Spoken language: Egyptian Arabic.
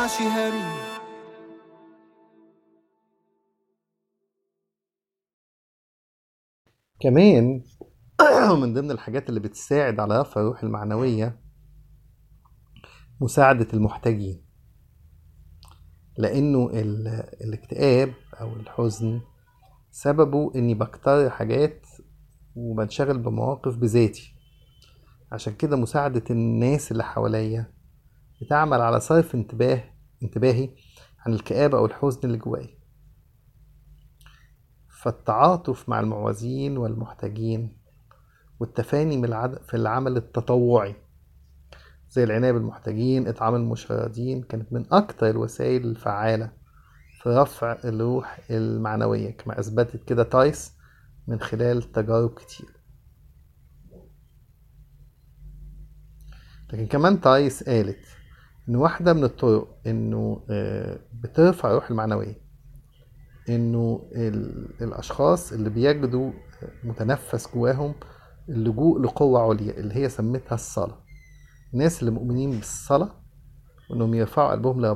يطلعش هري كمان من ضمن الحاجات اللي بتساعد على رفع الروح المعنوية مساعدة المحتاجين لأنه ال- الاكتئاب أو الحزن سببه إني بكتر حاجات وبنشغل بمواقف بذاتي عشان كده مساعدة الناس اللي حواليا بتعمل على صرف انتباه انتباهي عن الكآبة أو الحزن اللي جوايا فالتعاطف مع المعوزين والمحتاجين والتفاني من العد... في العمل التطوعي زي العناية بالمحتاجين إطعام المشردين كانت من أكتر الوسائل الفعالة في رفع الروح المعنوية كما أثبتت كده تايس من خلال تجارب كتير لكن كمان تايس قالت إن واحدة من الطرق إنه آه، بترفع الروح المعنوية إنه ال- الأشخاص اللي بيجدوا متنفس جواهم اللجوء لقوة عليا اللي هي سمتها الصلاة الناس اللي مؤمنين بالصلاة وإنهم يرفعوا قلبهم